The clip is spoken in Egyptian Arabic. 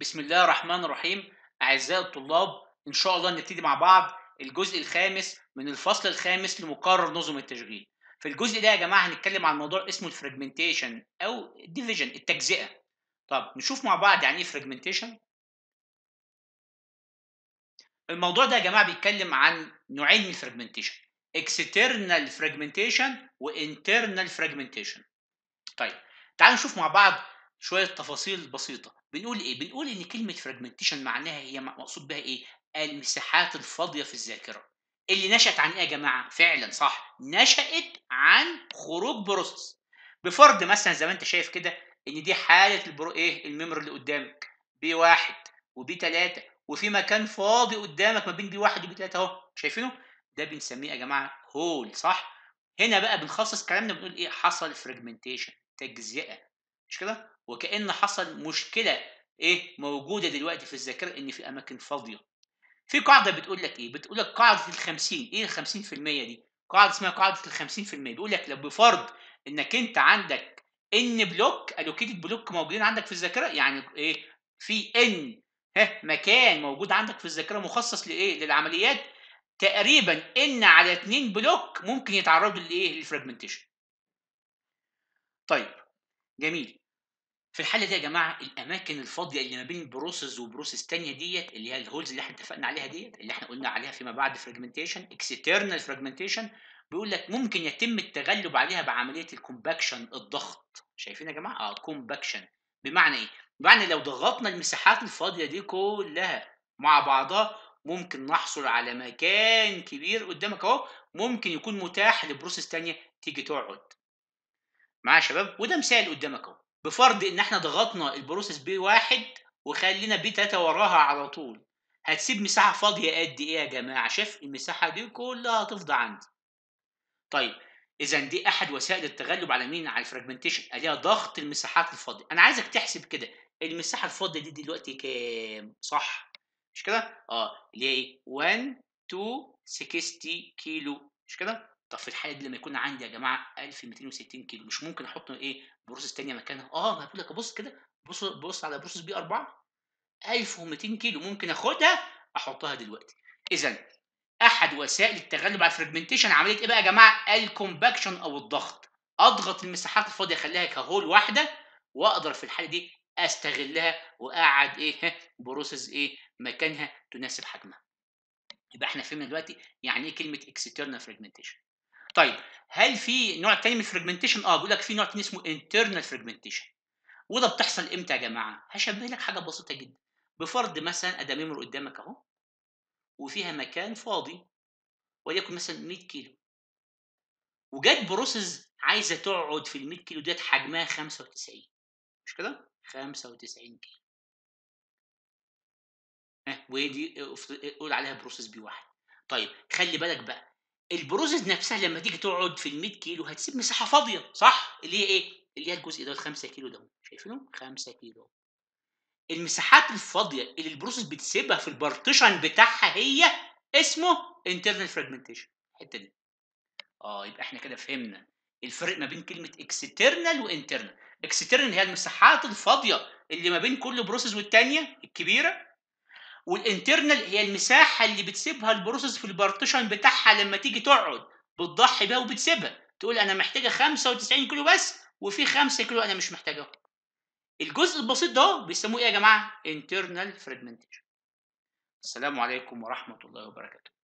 بسم الله الرحمن الرحيم أعزائي الطلاب إن شاء الله نبتدي مع بعض الجزء الخامس من الفصل الخامس لمقرر نظم التشغيل في الجزء ده يا جماعة هنتكلم عن موضوع اسمه الفراجمنتيشن أو الديفيجن التجزئة طب نشوف مع بعض يعني إيه فراجمنتيشن الموضوع ده يا جماعة بيتكلم عن نوعين من الفراجمنتيشن external fragmentation وinternal fragmentation طيب تعالوا نشوف مع بعض شويه تفاصيل بسيطه بنقول ايه بنقول ان كلمه فراجمنتيشن معناها هي مقصود بها ايه المساحات الفاضيه في الذاكره اللي نشأت عن ايه يا جماعه فعلا صح نشأت عن خروج بروسس بفرض مثلا زي ما انت شايف كده ان دي حاله البرو ايه الميموري اللي قدامك بي واحد وبي 3 وفي مكان فاضي قدامك ما بين بي واحد وبي 3 اهو شايفينه ده بنسميه يا جماعه هول صح هنا بقى بنخصص كلامنا بنقول ايه حصل فراجمنتيشن تجزئه مش كده وكأن حصل مشكله ايه موجوده دلوقتي في الذاكره ان في اماكن فاضيه في قاعده بتقول لك ايه بتقول لك قاعده ال 50 ايه ال 50% دي قاعده اسمها قاعده ال 50% بيقول لك لو بفرض انك انت عندك ان بلوك الوكيتد بلوك موجودين عندك في الذاكره يعني ايه في ان ها مكان موجود عندك في الذاكره مخصص لايه للعمليات تقريبا ان على 2 بلوك ممكن يتعرضوا لايه للفراجمنتيشن طيب جميل في الحاله دي يا جماعه الاماكن الفاضيه اللي ما بين بروسيس وبروسيس تانية ديت اللي هي الهولز اللي احنا اتفقنا عليها ديت اللي احنا قلنا عليها فيما بعد فراجمنتيشن اكسترنال فراجمنتيشن بيقول لك ممكن يتم التغلب عليها بعمليه الكومباكشن الضغط شايفين يا جماعه اه كومباكشن بمعنى ايه بمعنى لو ضغطنا المساحات الفاضيه دي كلها مع بعضها ممكن نحصل على مكان كبير قدامك اهو ممكن يكون متاح لبروسيس تانية تيجي تقعد معايا يا شباب وده مثال قدامك اهو بفرض ان احنا ضغطنا البروسيس بي واحد وخلينا بي 3 وراها على طول هتسيب مساحه فاضيه قد ايه يا جماعه شايف المساحه دي كلها هتفضى عندي طيب اذا دي احد وسائل التغلب على مين على الفراجمنتيشن اللي هي ضغط المساحات الفاضيه انا عايزك تحسب كده المساحه الفاضيه دي دلوقتي كام صح مش كده اه اللي هي ايه 1 2 60 كيلو مش كده طب في الحاله دي لما يكون عندي يا جماعه 1260 كيلو مش ممكن احط ايه بروسيس تانية مكانها اه ما بقول لك بص كده بص بص على بروسيس بي 4 1200 كيلو ممكن اخدها احطها دلوقتي اذا احد وسائل التغلب على الفراجمنتيشن عمليه ايه بقى يا جماعه الكومباكشن او الضغط اضغط المساحات الفاضيه اخليها كهول واحده واقدر في الحاله دي استغلها واقعد ايه بروسيس ايه مكانها تناسب حجمها يبقى احنا فهمنا دلوقتي يعني ايه كلمه اكسترنال فراجمنتيشن طيب هل في نوع تاني من الفراجمنتيشن اه بيقول لك في نوع تاني اسمه انترنال فراجمنتيشن وده بتحصل امتى يا جماعه هشبه لك حاجه بسيطه جدا بفرض مثلا اداه ميموري قدامك اهو وفيها مكان فاضي وليكن مثلا 100 كيلو وجت بروسيس عايزه تقعد في ال 100 كيلو ديت حجمها 95 مش كده 95 كيلو ها ودي قول عليها بروسيس بي واحد طيب خلي بالك بقى البروسيس نفسها لما تيجي تقعد في ال 100 كيلو هتسيب مساحه فاضيه صح اللي هي ايه اللي هي الجزء ده ال 5 كيلو ده شايفينه 5 كيلو المساحات الفاضيه اللي البروسيس بتسيبها في البارتيشن بتاعها هي اسمه انترنال فراجمنتيشن الحته دي اه يبقى احنا كده فهمنا الفرق ما بين كلمه اكسترنال وانترنال اكسترنال هي المساحات الفاضيه اللي ما بين كل بروسيس والتانيه الكبيره والانترنال هي المساحه اللي بتسيبها البروسيس في البارتيشن بتاعها لما تيجي تقعد بتضحي بيها وبتسيبها تقول انا محتاجه 95 كيلو بس وفي 5 كيلو انا مش محتاجه الجزء البسيط ده بيسموه ايه يا جماعه internal fragmentation السلام عليكم ورحمه الله وبركاته